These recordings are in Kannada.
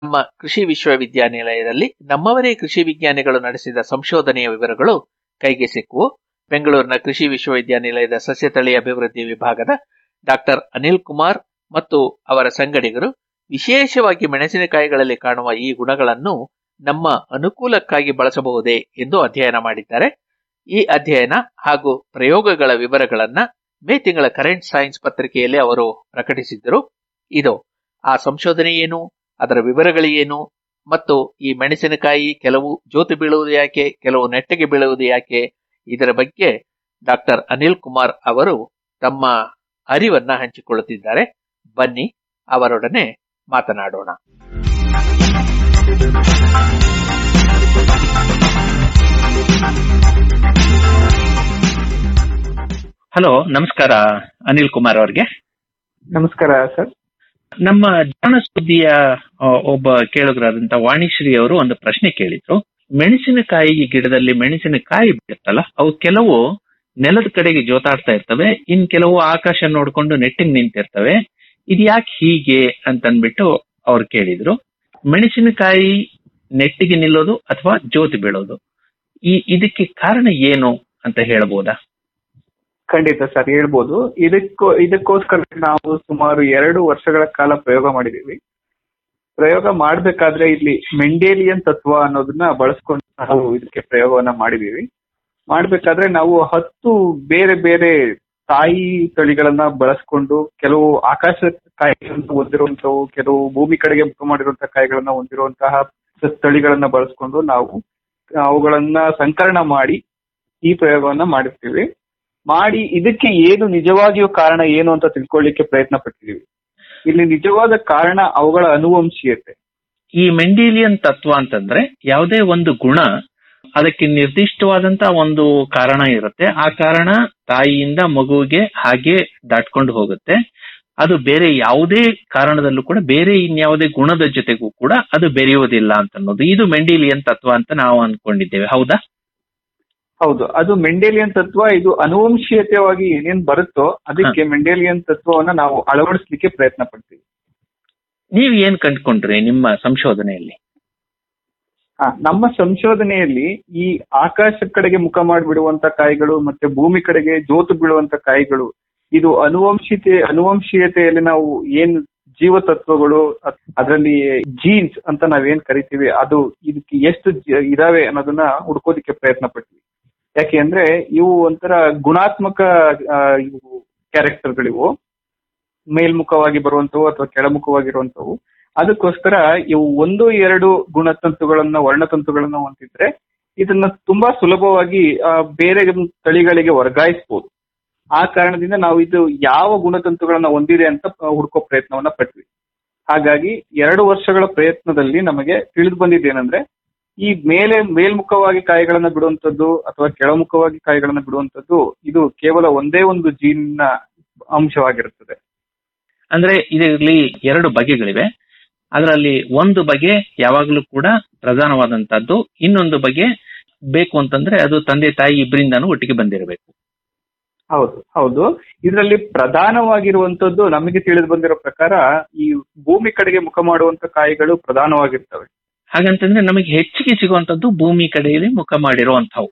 ನಮ್ಮ ಕೃಷಿ ವಿಶ್ವವಿದ್ಯಾನಿಲಯದಲ್ಲಿ ನಮ್ಮವರೇ ಕೃಷಿ ವಿಜ್ಞಾನಿಗಳು ನಡೆಸಿದ ಸಂಶೋಧನೆಯ ವಿವರಗಳು ಕೈಗೆ ಸಿಕ್ಕುವು ಬೆಂಗಳೂರಿನ ಕೃಷಿ ವಿಶ್ವವಿದ್ಯಾನಿಲಯದ ಸಸ್ಯತಳಿ ಅಭಿವೃದ್ಧಿ ವಿಭಾಗದ ಡಾಕ್ಟರ್ ಅನಿಲ್ ಕುಮಾರ್ ಮತ್ತು ಅವರ ಸಂಗಡಿಗರು ವಿಶೇಷವಾಗಿ ಮೆಣಸಿನಕಾಯಿಗಳಲ್ಲಿ ಕಾಣುವ ಈ ಗುಣಗಳನ್ನು ನಮ್ಮ ಅನುಕೂಲಕ್ಕಾಗಿ ಬಳಸಬಹುದೇ ಎಂದು ಅಧ್ಯಯನ ಮಾಡಿದ್ದಾರೆ ಈ ಅಧ್ಯಯನ ಹಾಗೂ ಪ್ರಯೋಗಗಳ ವಿವರಗಳನ್ನ ಮೇ ತಿಂಗಳ ಕರೆಂಟ್ ಸೈನ್ಸ್ ಪತ್ರಿಕೆಯಲ್ಲಿ ಅವರು ಪ್ರಕಟಿಸಿದ್ದರು ಇದು ಆ ಸಂಶೋಧನೆ ಏನು ಅದರ ವಿವರಗಳೇನು ಮತ್ತು ಈ ಮೆಣಸಿನಕಾಯಿ ಕೆಲವು ಜೋತು ಬೀಳುವುದು ಯಾಕೆ ಕೆಲವು ನೆಟ್ಟಗೆ ಬೀಳುವುದು ಯಾಕೆ ಇದರ ಬಗ್ಗೆ ಡಾಕ್ಟರ್ ಅನಿಲ್ ಕುಮಾರ್ ಅವರು ತಮ್ಮ ಅರಿವನ್ನ ಹಂಚಿಕೊಳ್ಳುತ್ತಿದ್ದಾರೆ ಬನ್ನಿ ಅವರೊಡನೆ ಮಾತನಾಡೋಣ ಹಲೋ ನಮಸ್ಕಾರ ಅನಿಲ್ ಕುಮಾರ್ ಅವ್ರಿಗೆ ನಮಸ್ಕಾರ ಸರ್ ನಮ್ಮ ಜಾಣ ಸುದ್ದಿಯ ಆ, ಒಬ್ಬ ಕೇಳುಗರಾದಂತ ವಾಣಿಶ್ರೀ ಅವರು ಒಂದು ಪ್ರಶ್ನೆ ಕೇಳಿದ್ರು ಮೆಣಸಿನಕಾಯಿ ಗಿಡದಲ್ಲಿ ಮೆಣಸಿನಕಾಯಿ ಬಿಡುತ್ತಲ್ಲ ಅವು ಕೆಲವು ನೆಲದ ಕಡೆಗೆ ಜೋತಾಡ್ತಾ ಇರ್ತವೆ ಇನ್ ಕೆಲವು ಆಕಾಶ ನೋಡ್ಕೊಂಡು ನೆಟ್ಟಿಗೆ ನಿಂತಿರ್ತವೆ ಇದು ಯಾಕೆ ಹೀಗೆ ಅಂತನ್ಬಿಟ್ಟು ಅವ್ರು ಕೇಳಿದ್ರು ಮೆಣಸಿನಕಾಯಿ ನೆಟ್ಟಿಗೆ ನಿಲ್ಲೋದು ಅಥವಾ ಜ್ಯೋತಿ ಬೀಳೋದು ಈ ಇದಕ್ಕೆ ಕಾರಣ ಏನು ಅಂತ ಹೇಳ್ಬೋದಾ ಖಂಡಿತ ಸರ್ ಹೇಳ್ಬೋದು ಇದಕ್ಕೋ ಇದಕ್ಕೋಸ್ಕರ ನಾವು ಸುಮಾರು ಎರಡು ವರ್ಷಗಳ ಕಾಲ ಪ್ರಯೋಗ ಮಾಡಿದೀವಿ ಪ್ರಯೋಗ ಮಾಡ್ಬೇಕಾದ್ರೆ ಇಲ್ಲಿ ಮೆಂಡೇಲಿಯನ್ ತತ್ವ ಅನ್ನೋದನ್ನ ಬಳಸ್ಕೊಂಡು ನಾವು ಇದಕ್ಕೆ ಪ್ರಯೋಗವನ್ನ ಮಾಡಿದೀವಿ ಮಾಡ್ಬೇಕಾದ್ರೆ ನಾವು ಹತ್ತು ಬೇರೆ ಬೇರೆ ತಾಯಿ ತಳಿಗಳನ್ನ ಬಳಸ್ಕೊಂಡು ಕೆಲವು ಆಕಾಶ ಕಾಯಿಗಳನ್ನ ಹೊಂದಿರುವಂತವು ಕೆಲವು ಭೂಮಿ ಕಡೆಗೆ ಮುಖ ಮಾಡಿರುವಂತಹ ಕಾಯಿಗಳನ್ನ ಹೊಂದಿರುವಂತಹ ತಳಿಗಳನ್ನ ಬಳಸ್ಕೊಂಡು ನಾವು ಅವುಗಳನ್ನ ಸಂಕಲನ ಮಾಡಿ ಈ ಪ್ರಯೋಗವನ್ನ ಮಾಡಿರ್ತೀವಿ ಮಾಡಿ ಇದಕ್ಕೆ ಏನು ನಿಜವಾಗಿಯೂ ಕಾರಣ ಏನು ಅಂತ ತಿಳ್ಕೊಳ್ಳಿಕ್ಕೆ ಪ್ರಯತ್ನ ಪಟ್ಟಿದೀವಿ ಇಲ್ಲಿ ನಿಜವಾದ ಕಾರಣ ಅವುಗಳ ಅನುವಂಶೀಯತೆ ಈ ಮೆಂಡೇಲಿಯನ್ ತತ್ವ ಅಂತಂದ್ರೆ ಯಾವುದೇ ಒಂದು ಗುಣ ಅದಕ್ಕೆ ನಿರ್ದಿಷ್ಟವಾದಂತ ಒಂದು ಕಾರಣ ಇರುತ್ತೆ ಆ ಕಾರಣ ತಾಯಿಯಿಂದ ಮಗುವಿಗೆ ಹಾಗೆ ದಾಟ್ಕೊಂಡು ಹೋಗುತ್ತೆ ಅದು ಬೇರೆ ಯಾವುದೇ ಕಾರಣದಲ್ಲೂ ಕೂಡ ಬೇರೆ ಇನ್ಯಾವುದೇ ಗುಣದ ಜೊತೆಗೂ ಕೂಡ ಅದು ಬೆರೆಯುವುದಿಲ್ಲ ಅಂತ ಅನ್ನೋದು ಇದು ಮೆಂಡೇಲಿಯನ್ ತತ್ವ ಅಂತ ನಾವು ಅನ್ಕೊಂಡಿದ್ದೇವೆ ಹೌದಾ ಹೌದು ಅದು ಮೆಂಡೇಲಿಯನ್ ತತ್ವ ಇದು ಅನುವಂಶೀಯತೆಯಾಗಿ ಏನೇನ್ ಬರುತ್ತೋ ಅದಕ್ಕೆ ಮೆಂಡೇಲಿಯನ್ ತತ್ವವನ್ನ ನಾವು ಅಳವಡಿಸ್ಲಿಕ್ಕೆ ಪ್ರಯತ್ನ ಪಡ್ತೀವಿ ನೀವ್ ಏನ್ ಕಂಡುಕೊಂಡ್ರಿ ನಿಮ್ಮ ಸಂಶೋಧನೆಯಲ್ಲಿ ಆ, ನಮ್ಮ ಸಂಶೋಧನೆಯಲ್ಲಿ ಈ ಆಕಾಶ ಕಡೆಗೆ ಮುಖ ಮಾಡಿಬಿಡುವಂತ ಕಾಯಿಗಳು ಮತ್ತೆ ಭೂಮಿ ಕಡೆಗೆ ಜೋತು ಬೀಳುವಂತ ಕಾಯಿಗಳು ಇದು ಅನುವಂಶೀಯತೆ ಅನುವಂಶೀಯತೆಯಲ್ಲಿ ನಾವು ಏನ್ ಜೀವತತ್ವಗಳು ಅದರಲ್ಲಿ ಜೀನ್ಸ್ ಅಂತ ನಾವೇನ್ ಕರಿತೀವಿ ಅದು ಇದಕ್ಕೆ ಎಷ್ಟು ಜ- ಇದಾವೆ ಅನ್ನೋದನ್ನ ಹುಡ್ಕೋದಿಕ್ಕೆ ಪ್ರಯತ್ನ ಪಟ್ವಿ ಯಾಕೆ ಅಂದ್ರೆ ಇವು ಒಂಥರ ಗುಣಾತ್ಮಕ ಆ, ಇವು ಕ್ಯಾರೆಕ್ಟರ್ಗಳಿವು ಮೇಲ್ಮುಖವಾಗಿ ಬರುವಂತವು ಅಥವಾ ಕೆಳಮುಖವಾಗಿರುವಂತವು ಅದಕ್ಕೋಸ್ಕರ ಇವು ಒಂದು ಎರಡು ಗುಣತಂತುಗಳನ್ನ ವರ್ಣತಂತುಗಳನ್ನ ಹೊಂದಿದ್ರೆ ಇದನ್ನ ತುಂಬಾ ಸುಲಭವಾಗಿ ಆ, ಬೇರೆ ತಳಿಗಳಿಗೆ ವರ್ಗಾಯಿಸಬಹುದು ಆ ಕಾರಣದಿಂದ ನಾವು ಇದು ಯಾವ ಗುಣತಂತುಗಳನ್ನ ಹೊಂದಿದೆ ಅಂತ ಆ, ಹುಡ್ಕೋ ಪ್ರಯತ್ನವನ್ನ ಪಟ್ವಿ ಹಾಗಾಗಿ ಎರಡು ವರ್ಷಗಳ ಪ್ರಯತ್ನದಲ್ಲಿ ನಮಗೆ ತಿಳಿದು ಬಂದಿದ್ದೇನೆಂದ್ರೆ ಈ ಮೇಲೆ ಮೇಲ್ಮುಖವಾಗಿ ಕಾಯಿಗಳನ್ನ ಬಿಡುವಂತದ್ದು ಅಥವಾ ಕೆಳಮುಖವಾಗಿ ಕಾಯಿಗಳನ್ನ ಬಿಡುವಂತದ್ದು ಇದು ಕೇವಲ ಒಂದೇ ಒಂದು ಜೀನ್ನ ಅಂಶವಾಗಿರುತ್ತದೆ ಅಂದ್ರೆ ಇದರಲ್ಲಿ ಎರಡು ಬಗೆಗಳಿವೆ ಅದರಲ್ಲಿ ಒಂದು ಬಗೆ ಯಾವಾಗಲೂ ಕೂಡ ಪ್ರಧಾನವಾದಂತದ್ದು ಇನ್ನೊಂದು ಬಗೆ ಬೇಕು ಅಂತಂದ್ರೆ ಅದು ತಂದೆ ತಾಯಿ ಇಬ್ಬರಿಂದಾನು ಒಟ್ಟಿಗೆ ಬಂದಿರಬೇಕು ಹೌದು ಹೌದು ಇದರಲ್ಲಿ ಪ್ರಧಾನವಾಗಿರುವಂತದ್ದು ನಮಗೆ ತಿಳಿದು ಬಂದಿರೋ ಪ್ರಕಾರ ಈ ಭೂಮಿ ಕಡೆಗೆ ಮುಖ ಮಾಡುವಂತ ಕಾಯಿಗಳು ಪ್ರಧಾನವಾಗಿರ್ತವೆ ಹಾಗಂತಂದ್ರೆ ನಮಗೆ ಹೆಚ್ಚಿಗೆ ಸಿಗುವಂತದ್ದು ಭೂಮಿ ಕಡೆಯಲ್ಲಿ ಮುಖ ಮಾಡಿರುವಂತವು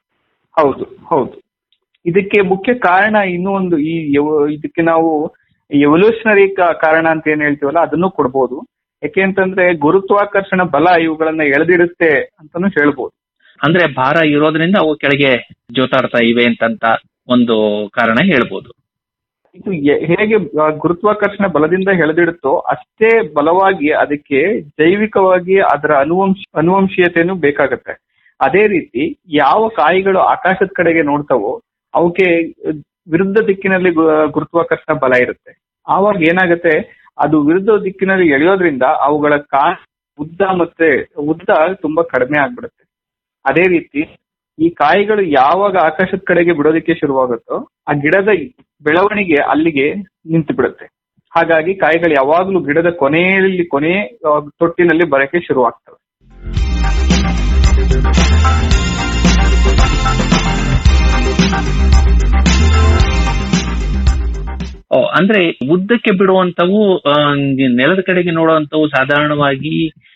ಹೌದು ಹೌದು ಇದಕ್ಕೆ ಮುಖ್ಯ ಕಾರಣ ಇನ್ನೂ ಒಂದು ಈ ಎವ- ಇದಕ್ಕೆ ನಾವು ಎವಲ್ಯೂಷನರಿ ಕಾರಣ ಅಂತ ಏನ್ ಹೇಳ್ತೀವಲ್ಲ ಅದನ್ನು ಕೊಡ್ಬೋದು ಯಾಕೆ ಅಂತಂದ್ರೆ ಗುರುತ್ವಾಕರ್ಷಣ ಬಲ ಇವುಗಳನ್ನ ಎಳೆದಿಡುತ್ತೆ ಅಂತಾನು ಹೇಳ್ಬೋದು ಅಂದ್ರೆ ಭಾರ ಇರೋದ್ರಿಂದ ಅವು ಕೆಳಗೆ ಜೋತಾಡ್ತಾ ಇವೆ ಅಂತಂತ ಒಂದು ಕಾರಣ ಹೇಳ್ಬೋದು ಇದು ಎ- ಹೇಗೆ ಆ, ಗುರುತ್ವಾಕರ್ಷಣ ಬಲದಿಂದ ಎಳೆದಿಡುತ್ತೋ ಅಷ್ಟೇ ಬಲವಾಗಿ ಅದಕ್ಕೆ ಜೈವಿಕವಾಗಿ ಅದರ ಅನುವಂಶ ಅನುವಂಶೀಯತೆಯನ್ನು ಬೇಕಾಗತ್ತೆ ಅದೇ ರೀತಿ ಯಾವ ಕಾಯಿಗಳು ಆಕಾಶದ ಕಡೆಗೆ ನೋಡ್ತಾವೋ ಅವಕ್ಕೆ ವಿರುದ್ಧ ದಿಕ್ಕಿನಲ್ಲಿ ಗು- ಗುರುತ್ವಾಕರ್ಷಣ ಬಲ ಇರುತ್ತೆ ಆವಾಗ ಏನಾಗುತ್ತೆ ಅದು ವಿರುದ್ಧ ದಿಕ್ಕಿನಲ್ಲಿ ಎಳೆಯೋದ್ರಿಂದ ಅವುಗಳ ಕಾ ಉದ್ದ ಮತ್ತೆ ಉದ್ದ ತುಂಬಾ ಕಡಿಮೆ ಆಗ್ಬಿಡುತ್ತೆ ಅದೇ ರೀತಿ ಈ ಕಾಯಿಗಳು ಯಾವಾಗ ಆಕಾಶದ ಕಡೆಗೆ ಬಿಡೋದಕ್ಕೆ ಶುರುವಾಗುತ್ತೋ ಆ ಗಿಡದ ಬೆಳವಣಿಗೆ ಅಲ್ಲಿಗೆ ನಿಂತು ಬಿಡುತ್ತೆ ಹಾಗಾಗಿ ಕಾಯಿಗಳು ಯಾವಾಗಲೂ ಗಿಡದ ಕೊನೆಯಲ್ಲಿ ಕೊನೆ ಆ, ತೊಟ್ಟಿನಲ್ಲಿ ಬರಕ್ಕೆ ಶುರುವಾಗ್ತವೆ ಓ, ಅಂದ್ರೆ ಉದ್ದಕ್ಕೆ ಬಿಡುವಂತವು ಆ, ನೆಲದ ಕಡೆಗೆ ನೋಡುವಂತವು ಸಾಧಾರಣವಾಗಿ